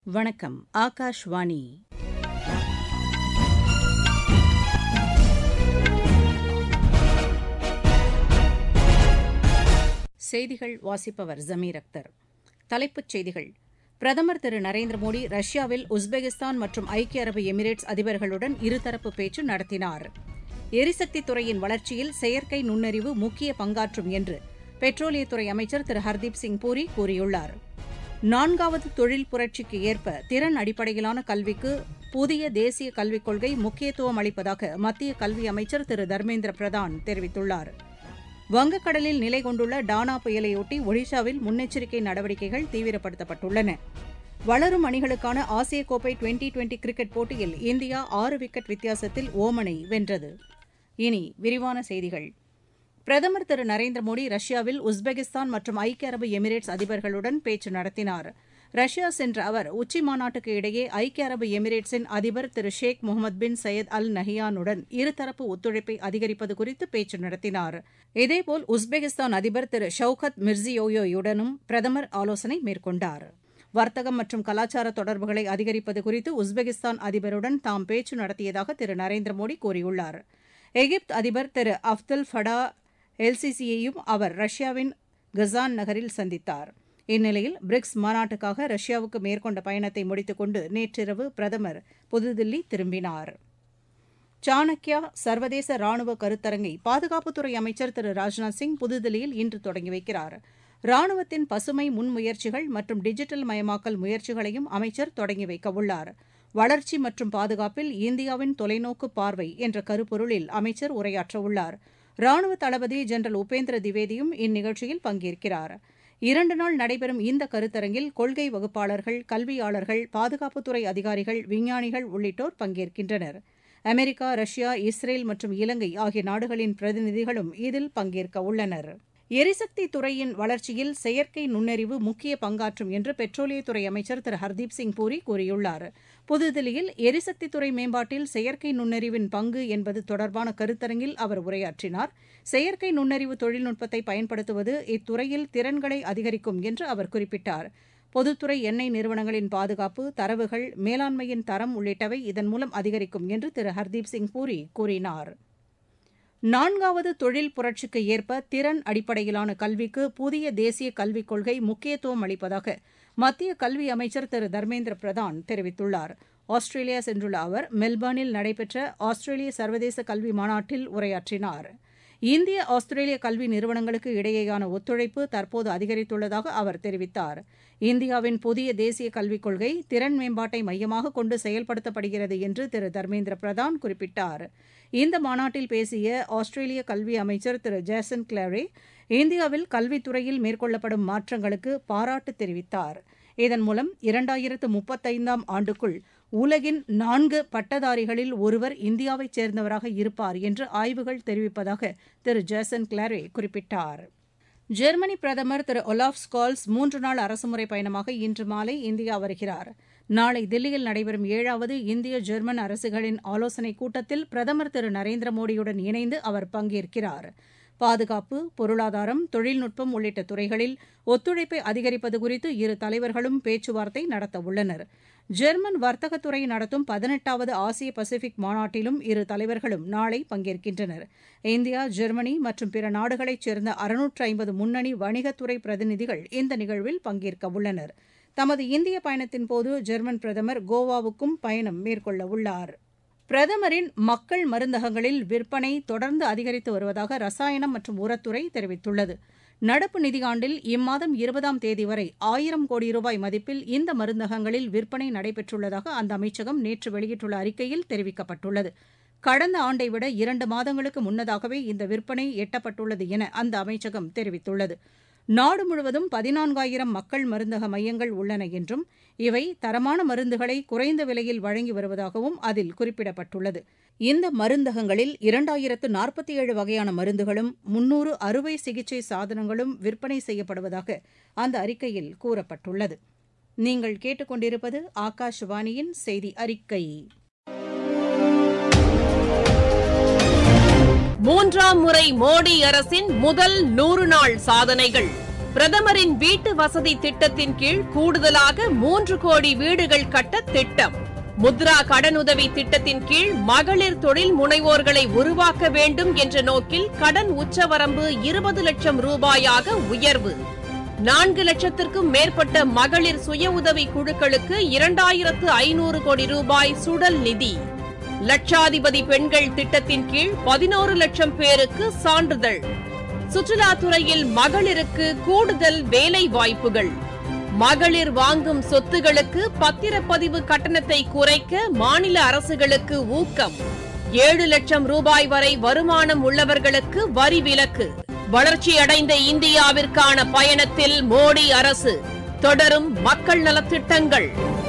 வணக்கம் ஆகாஷ்வாணி செய்திகள் வாசிப்பவர் ஜமீர் அக்தர் தலைப்புச் செய்திகள் பிரதமர் திரு நரேந்திர மோடி ரஷ்யாவில் உஸ்பெகிஸ்தான் மற்றும் ஐக்கிய அரபு எமிரேட்ஸ் அதிபர்களுடன் இருதரப்பு பேச்சு நடத்தினார் எரிசக்தித் துறையின் வளர்ச்சியில் செயற்கை நுண்ணறிவு முக்கிய பங்காற்றும் என்று பெட்ரோலியத்துறை அமைச்சர் திரு ஹர்தீப் சிங் பூரி கூறியுள்ளார் நான்காவது தொழில் புரட்சிக்கு ஏற்ப திறன் அடிப்படையிலான கல்விக்கு புதிய தேசிய கல்விக் கொள்கை முக்கியத்துவம் அளிப்பதாக மத்திய கல்வி அமைச்சர் திரு தர்மேந்திர பிரதான் தெரிவித்துள்ளார் வங்கக்கடலில் நிலை கொண்டுள்ள டானா புயலையொட்டி ஒடிஷாவில் முன்னெச்சரிக்கை நடவடிக்கைகள் தீவிரப்படுத்தப்பட்டுள்ளன வளரும் அணிகளுக்கான ஆசிய கோப்பை டுவெண்டி டுவெண்டி கிரிக்கெட் போட்டியில் இந்தியா ஆறு விக்கெட் வித்தியாசத்தில் ஓமனை வென்றது இனி விரிவான செய்திகள் பிரதமர் திரு நரேந்திர மோடி ரஷ்யாவில் உஸ்பெகிஸ்தான் மற்றும் ஐக்கிய அரபு எமிரேட்ஸ் அதிபர்களுடன் பேச்சு நடத்தினார் ரஷ்யா சென்ற அவர் உச்சிமாநாட்டுக்கு இடையே ஐக்கிய அரபு எமிரேட்ஸின் அதிபர் திரு ஷேக் முகமது பின் சையத் அல் நஹியானுடன் இருதரப்பு ஒத்துழைப்பை அதிகரிப்பது குறித்து பேச்சு நடத்தினார் இதேபோல் உஸ்பெகிஸ்தான் அதிபர் திரு ஷவுகத் மிர்சியோயோயுடனும் பிரதமர் ஆலோசனை மேற்கொண்டார் வர்த்தகம் மற்றும் கலாச்சார தொடர்புகளை அதிகரிப்பது குறித்து உஸ்பெகிஸ்தான் அதிபருடன் தாம் பேச்சு நடத்தியதாக திரு நரேந்திர மோடி கூறியுள்ளார் எகிப்து அதிபர் திரு அப்துல் ஃபடா எல்சிசியையும் அவர் ரஷ்யாவின் கசான் நகரில் சந்தித்தார் இந்நிலையில் பிரிக்ஸ் மாநாட்டுக்காக ரஷ்யாவுக்கு மேற்கொண்ட பயணத்தை முடித்துக் கொண்டு நேற்றிரவு பிரதமர் புதுதில்லி திரும்பினார் சாணக்யா சர்வதேச ராணுவ கருத்தரங்கை பாதுகாப்புத்துறை அமைச்சர் திரு ராஜ்நாத் சிங் புதுதில்லியில் இன்று தொடங்கி வைக்கிறார் ராணுவத்தின் பசுமை முன்முயற்சிகள் மற்றும் டிஜிட்டல் மயமாக்கல் முயற்சிகளையும் அமைச்சர் தொடங்கி வைக்கவுள்ளார் வளர்ச்சி மற்றும் பாதுகாப்பில் இந்தியாவின் தொலைநோக்கு பார்வை என்ற கருப்பொருளில் அமைச்சர் உரையாற்றவுள்ளார் ராணுவ தளபதி ஜெனரல் உபேந்திர திவேதியும் இந்நிகழ்ச்சியில் பங்கேற்கிறார் இரண்டு நாள் நடைபெறும் இந்த கருத்தரங்கில் கொள்கை வகுப்பாளர்கள் கல்வியாளர்கள் பாதுகாப்புத்துறை அதிகாரிகள் விஞ்ஞானிகள் உள்ளிட்டோர் பங்கேற்கின்றனர் அமெரிக்கா ரஷ்யா இஸ்ரேல் மற்றும் இலங்கை ஆகிய நாடுகளின் பிரதிநிதிகளும் இதில் பங்கேற்க உள்ளனர் எரிசக்தி துறையின் வளர்ச்சியில் செயற்கை நுண்ணறிவு முக்கிய பங்காற்றும் என்று பெட்ரோலியத்துறை அமைச்சர் திரு ஹர்தீப் சிங் பூரி கூறியுள்ளார் புதுதில்லியில் எரிசக்தித்துறை மேம்பாட்டில் செயற்கை நுண்ணறிவின் பங்கு என்பது தொடர்பான கருத்தரங்கில் அவர் உரையாற்றினார் செயற்கை நுண்ணறிவு தொழில்நுட்பத்தை பயன்படுத்துவது இத்துறையில் திறன்களை அதிகரிக்கும் என்று அவர் குறிப்பிட்டார் பொதுத்துறை எண்ணெய் நிறுவனங்களின் பாதுகாப்பு தரவுகள் மேலாண்மையின் தரம் உள்ளிட்டவை இதன் மூலம் அதிகரிக்கும் என்று திரு ஹர்தீப் சிங் பூரி கூறினார் நான்காவது தொழில் புரட்சிக்கு ஏற்ப திறன் அடிப்படையிலான கல்விக்கு புதிய தேசிய கல்விக் கொள்கை முக்கியத்துவம் அளிப்பதாக மத்திய கல்வி அமைச்சர் திரு தர்மேந்திர பிரதான் தெரிவித்துள்ளார் ஆஸ்திரேலியா சென்றுள்ள அவர் மெல்பர்னில் நடைபெற்ற ஆஸ்திரேலிய சர்வதேச கல்வி மாநாட்டில் உரையாற்றினார் இந்திய ஆஸ்திரேலிய கல்வி நிறுவனங்களுக்கு இடையேயான ஒத்துழைப்பு தற்போது அதிகரித்துள்ளதாக அவர் தெரிவித்தார் இந்தியாவின் புதிய தேசிய கல்விக் கொள்கை திறன் மேம்பாட்டை மையமாக கொண்டு செயல்படுத்தப்படுகிறது என்று திரு தர்மேந்திர பிரதான் குறிப்பிட்டார் இந்த மாநாட்டில் பேசிய ஆஸ்திரேலிய கல்வி அமைச்சர் திரு ஜேசன் கிளாரே இந்தியாவில் கல்வித்துறையில் மேற்கொள்ளப்படும் மாற்றங்களுக்கு பாராட்டு தெரிவித்தார் இதன் மூலம் இரண்டாயிரத்து முப்பத்தைந்தாம் ஆண்டுக்குள் உலகின் நான்கு பட்டதாரிகளில் ஒருவர் இந்தியாவைச் சேர்ந்தவராக இருப்பார் என்று ஆய்வுகள் தெரிவிப்பதாக திரு ஜேசன் கிளாரே குறிப்பிட்டார் ஜெர்மனி பிரதமர் திரு ஒலாஃப் ஸ்கால்ஸ் மூன்று நாள் அரசுமுறை பயணமாக இன்று மாலை இந்தியா வருகிறார் நாளை தில்லியில் நடைபெறும் ஏழாவது இந்திய ஜெர்மன் அரசுகளின் ஆலோசனைக் கூட்டத்தில் பிரதமர் திரு நரேந்திர மோடியுடன் இணைந்து அவர் பங்கேற்கிறார் பாதுகாப்பு பொருளாதாரம் தொழில்நுட்பம் உள்ளிட்ட துறைகளில் ஒத்துழைப்பை அதிகரிப்பது குறித்து இரு தலைவர்களும் பேச்சுவார்த்தை நடத்தவுள்ளனர் ஜெர்மன் வர்த்தகத்துறை நடத்தும் பதினெட்டாவது ஆசிய பசிபிக் மாநாட்டிலும் இரு தலைவர்களும் நாளை பங்கேற்கின்றனர் இந்தியா ஜெர்மனி மற்றும் பிற நாடுகளைச் சேர்ந்த அறுநூற்று ஐம்பது முன்னணி வணிகத்துறை பிரதிநிதிகள் இந்த நிகழ்வில் பங்கேற்க உள்ளனர் தமது இந்திய பயணத்தின்போது ஜெர்மன் பிரதமர் கோவாவுக்கும் பயணம் மேற்கொள்ள உள்ளார் பிரதமரின் மக்கள் மருந்தகங்களில் விற்பனை தொடர்ந்து அதிகரித்து வருவதாக ரசாயனம் மற்றும் உரத்துறை தெரிவித்துள்ளது நடப்பு நிதியாண்டில் இம்மாதம் இருபதாம் தேதி வரை ஆயிரம் கோடி ரூபாய் மதிப்பில் இந்த மருந்தகங்களில் விற்பனை நடைபெற்றுள்ளதாக அந்த அமைச்சகம் நேற்று வெளியிட்டுள்ள அறிக்கையில் தெரிவிக்கப்பட்டுள்ளது கடந்த ஆண்டை விட இரண்டு மாதங்களுக்கு முன்னதாகவே இந்த விற்பனை எட்டப்பட்டுள்ளது என அந்த அமைச்சகம் தெரிவித்துள்ளது நாடு முழுவதும் பதினான்காயிரம் மக்கள் மருந்தக மையங்கள் உள்ளன என்றும் இவை தரமான மருந்துகளை குறைந்த விலையில் வழங்கி வருவதாகவும் அதில் குறிப்பிடப்பட்டுள்ளது இந்த மருந்தகங்களில் இரண்டாயிரத்து நாற்பத்தி ஏழு வகையான மருந்துகளும் முன்னூறு அறுவை சிகிச்சை சாதனங்களும் விற்பனை செய்யப்படுவதாக அந்த அறிக்கையில் கூறப்பட்டுள்ளது நீங்கள் கேட்டுக்கொண்டிருப்பது ஆகாஷவாணியின் செய்தி அறிக்கை மூன்றாம் முறை மோடி அரசின் முதல் நூறு நாள் சாதனைகள் பிரதமரின் வீட்டு வசதி திட்டத்தின் கீழ் கூடுதலாக மூன்று கோடி வீடுகள் கட்ட திட்டம் முத்ரா கடனுதவி திட்டத்தின் கீழ் மகளிர் தொழில் முனைவோர்களை உருவாக்க வேண்டும் என்ற நோக்கில் கடன் உச்சவரம்பு இருபது லட்சம் ரூபாயாக உயர்வு நான்கு லட்சத்திற்கும் மேற்பட்ட மகளிர் சுய உதவி குழுக்களுக்கு இரண்டாயிரத்து ஐநூறு கோடி ரூபாய் சுடல் நிதி லட்சாதிபதி பெண்கள் திட்டத்தின் கீழ் பதினோரு லட்சம் பேருக்கு சான்றிதழ் சுற்றுலாத்துறையில் மகளிருக்கு கூடுதல் வேலை வாய்ப்புகள் மகளிர் வாங்கும் சொத்துகளுக்கு பத்திரப்பதிவு கட்டணத்தை குறைக்க மாநில அரசுகளுக்கு ஊக்கம் ஏழு லட்சம் ரூபாய் வரை வருமானம் உள்ளவர்களுக்கு வரி விலக்கு வளர்ச்சியடைந்த இந்தியாவிற்கான பயணத்தில் மோடி அரசு தொடரும் மக்கள் நலத்திட்டங்கள்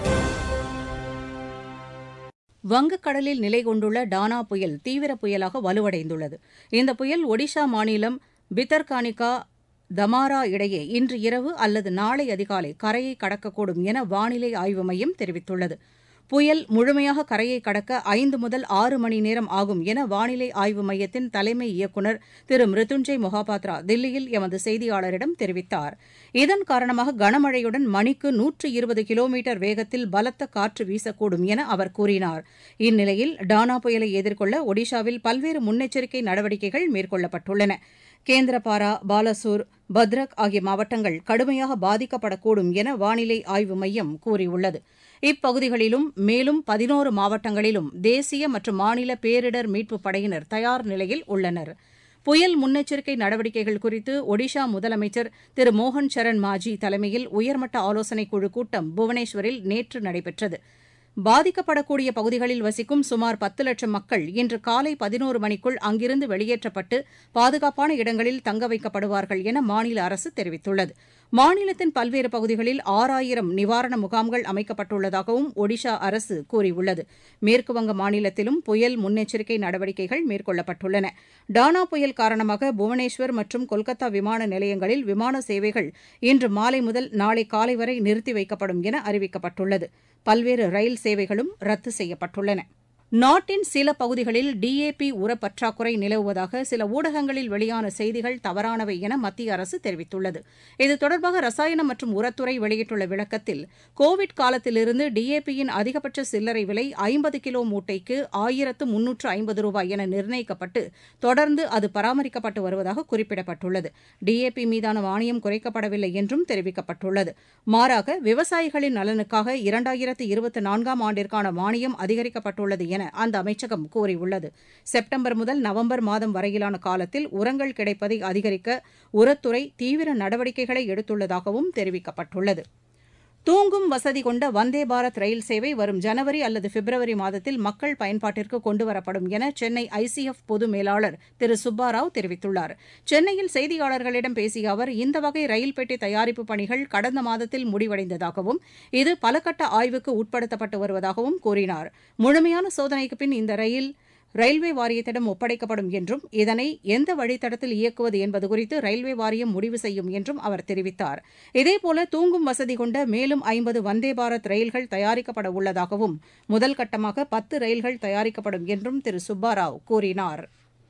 வங்கக்கடலில் நிலை கொண்டுள்ள டானா புயல் தீவிர புயலாக வலுவடைந்துள்ளது இந்த புயல் ஒடிஷா மாநிலம் பித்தர்கானிகா தமாரா இடையே இன்று இரவு அல்லது நாளை அதிகாலை கரையை கடக்கக்கூடும் என வானிலை ஆய்வு மையம் தெரிவித்துள்ளது புயல் முழுமையாக கரையை கடக்க ஐந்து முதல் ஆறு மணி நேரம் ஆகும் என வானிலை ஆய்வு மையத்தின் தலைமை இயக்குநர் திரு மிருத்துஞ்சய் மொஹாபாத்ரா தில்லியில் எமது செய்தியாளரிடம் தெரிவித்தார் இதன் காரணமாக கனமழையுடன் மணிக்கு நூற்று இருபது கிலோமீட்டர் வேகத்தில் பலத்த காற்று வீசக்கூடும் என அவர் கூறினார் இந்நிலையில் டானா புயலை எதிர்கொள்ள ஒடிஷாவில் பல்வேறு முன்னெச்சரிக்கை நடவடிக்கைகள் மேற்கொள்ளப்பட்டுள்ளன கேந்திரபாரா பாலசூர் பத்ரக் ஆகிய மாவட்டங்கள் கடுமையாக பாதிக்கப்படக்கூடும் என வானிலை ஆய்வு மையம் கூறியுள்ளது இப்பகுதிகளிலும் மேலும் பதினோரு மாவட்டங்களிலும் தேசிய மற்றும் மாநில பேரிடர் மீட்புப் படையினர் தயார் நிலையில் உள்ளனர் புயல் முன்னெச்சரிக்கை நடவடிக்கைகள் குறித்து ஒடிஷா முதலமைச்சர் திரு மோகன் சரண் மாஜி தலைமையில் உயர்மட்ட ஆலோசனைக் குழு கூட்டம் புவனேஸ்வரில் நேற்று நடைபெற்றது பாதிக்கப்படக்கூடிய பகுதிகளில் வசிக்கும் சுமார் பத்து லட்சம் மக்கள் இன்று காலை பதினோரு மணிக்குள் அங்கிருந்து வெளியேற்றப்பட்டு பாதுகாப்பான இடங்களில் தங்க வைக்கப்படுவார்கள் என மாநில அரசு தெரிவித்துள்ளது மாநிலத்தின் பல்வேறு பகுதிகளில் ஆறாயிரம் நிவாரண முகாம்கள் அமைக்கப்பட்டுள்ளதாகவும் ஒடிஷா அரசு கூறியுள்ளது மேற்குவங்க மாநிலத்திலும் புயல் முன்னெச்சரிக்கை நடவடிக்கைகள் மேற்கொள்ளப்பட்டுள்ளன டானா புயல் காரணமாக புவனேஸ்வர் மற்றும் கொல்கத்தா விமான நிலையங்களில் விமான சேவைகள் இன்று மாலை முதல் நாளை காலை வரை நிறுத்தி வைக்கப்படும் என அறிவிக்கப்பட்டுள்ளது பல்வேறு ரயில் சேவைகளும் ரத்து செய்யப்பட்டுள்ளன நாட்டின் சில பகுதிகளில் டிஏபி உரப் பற்றாக்குறை நிலவுவதாக சில ஊடகங்களில் வெளியான செய்திகள் தவறானவை என மத்திய அரசு தெரிவித்துள்ளது இது தொடர்பாக ரசாயனம் மற்றும் உரத்துறை வெளியிட்டுள்ள விளக்கத்தில் கோவிட் காலத்திலிருந்து டிஏபியின் அதிகபட்ச சில்லறை விலை ஐம்பது கிலோ மூட்டைக்கு ஆயிரத்து முன்னூற்று ஐம்பது ரூபாய் என நிர்ணயிக்கப்பட்டு தொடர்ந்து அது பராமரிக்கப்பட்டு வருவதாக குறிப்பிடப்பட்டுள்ளது டிஏபி மீதான மானியம் குறைக்கப்படவில்லை என்றும் தெரிவிக்கப்பட்டுள்ளது மாறாக விவசாயிகளின் நலனுக்காக இரண்டாயிரத்து இருபத்தி நான்காம் ஆண்டிற்கான மானியம் அதிகரிக்கப்பட்டுள்ளது என அந்த அமைச்சகம் கூறியுள்ளது செப்டம்பர் முதல் நவம்பர் மாதம் வரையிலான காலத்தில் உரங்கள் கிடைப்பதை அதிகரிக்க உரத்துறை தீவிர நடவடிக்கைகளை எடுத்துள்ளதாகவும் தெரிவிக்கப்பட்டுள்ளது தூங்கும் வசதி கொண்ட வந்தே பாரத் ரயில் சேவை வரும் ஜனவரி அல்லது பிப்ரவரி மாதத்தில் மக்கள் பயன்பாட்டிற்கு கொண்டுவரப்படும் என சென்னை ஐசிஎஃப் பொது மேலாளர் திரு சுப்பாராவ் தெரிவித்துள்ளார் சென்னையில் செய்தியாளர்களிடம் பேசிய அவர் இந்த வகை ரயில் பெட்டி தயாரிப்பு பணிகள் கடந்த மாதத்தில் முடிவடைந்ததாகவும் இது பலகட்ட ஆய்வுக்கு உட்படுத்தப்பட்டு வருவதாகவும் கூறினார் முழுமையான சோதனைக்கு பின் இந்த ரயில் ரயில்வே வாரியத்திடம் ஒப்படைக்கப்படும் என்றும் இதனை எந்த வழித்தடத்தில் இயக்குவது என்பது குறித்து ரயில்வே வாரியம் முடிவு செய்யும் என்றும் அவர் தெரிவித்தார் இதேபோல தூங்கும் வசதி கொண்ட மேலும் ஐம்பது வந்தே பாரத் ரயில்கள் தயாரிக்கப்பட உள்ளதாகவும் முதல் கட்டமாக பத்து ரயில்கள் தயாரிக்கப்படும் என்றும் திரு சுப்பாராவ் கூறினார்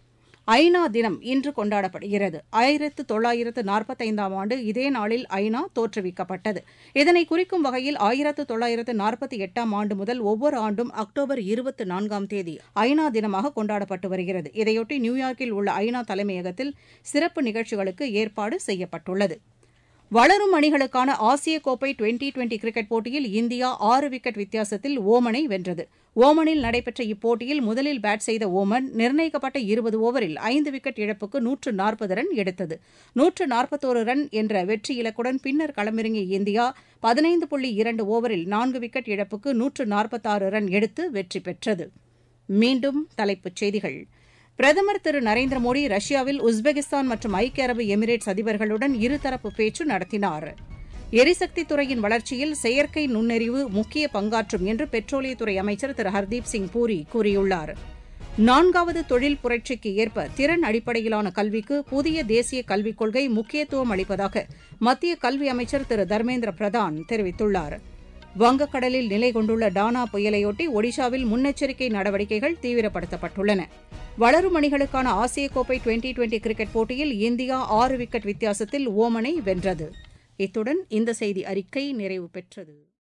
ஐநா தினம் இன்று கொண்டாடப்படுகிறது ஆயிரத்து தொள்ளாயிரத்து நாற்பத்தைந்தாம் ஆண்டு இதே நாளில் ஐநா தோற்றுவிக்கப்பட்டது இதனை குறிக்கும் வகையில் ஆயிரத்து தொள்ளாயிரத்து நாற்பத்தி எட்டாம் ஆண்டு முதல் ஒவ்வொரு ஆண்டும் அக்டோபர் இருபத்தி நான்காம் தேதி ஐநா தினமாக கொண்டாடப்பட்டு வருகிறது இதையொட்டி நியூயார்க்கில் உள்ள ஐநா தலைமையகத்தில் சிறப்பு நிகழ்ச்சிகளுக்கு ஏற்பாடு செய்யப்பட்டுள்ளது வளரும் அணிகளுக்கான ஆசிய கோப்பை டுவெண்டி டுவெண்டி கிரிக்கெட் போட்டியில் இந்தியா ஆறு விக்கெட் வித்தியாசத்தில் ஓமனை வென்றது ஓமனில் நடைபெற்ற இப்போட்டியில் முதலில் பேட் செய்த ஓமன் நிர்ணயிக்கப்பட்ட இருபது ஓவரில் ஐந்து விக்கெட் இழப்புக்கு நூற்று நாற்பது ரன் எடுத்தது நூற்று நாற்பத்தோரு ரன் என்ற வெற்றி இலக்குடன் பின்னர் களமிறங்கிய இந்தியா பதினைந்து புள்ளி இரண்டு ஓவரில் நான்கு விக்கெட் இழப்புக்கு நூற்று நாற்பத்தாறு ரன் எடுத்து வெற்றி பெற்றது மீண்டும் தலைப்புச் செய்திகள் பிரதமர் திரு நரேந்திர மோடி ரஷ்யாவில் உஸ்பெகிஸ்தான் மற்றும் ஐக்கிய அரபு எமிரேட்ஸ் அதிபர்களுடன் இருதரப்பு பேச்சு நடத்தினார் எரிசக்தி துறையின் வளர்ச்சியில் செயற்கை நுண்ணறிவு முக்கிய பங்காற்றும் என்று பெட்ரோலியத்துறை அமைச்சர் திரு ஹர்தீப் சிங் பூரி கூறியுள்ளார் நான்காவது தொழில் புரட்சிக்கு ஏற்ப திறன் அடிப்படையிலான கல்விக்கு புதிய தேசிய கல்விக் கொள்கை முக்கியத்துவம் அளிப்பதாக மத்திய கல்வி அமைச்சர் திரு தர்மேந்திர பிரதான் தெரிவித்துள்ளார் வங்கக்கடலில் நிலை கொண்டுள்ள டானா புயலையொட்டி ஒடிஷாவில் முன்னெச்சரிக்கை நடவடிக்கைகள் தீவிரப்படுத்தப்பட்டுள்ளன வளரும் அணிகளுக்கான ஆசிய கோப்பை டுவெண்டி டுவெண்டி கிரிக்கெட் போட்டியில் இந்தியா ஆறு விக்கெட் வித்தியாசத்தில் ஓமனை வென்றது இத்துடன் இந்த செய்தி அறிக்கை நிறைவு பெற்றது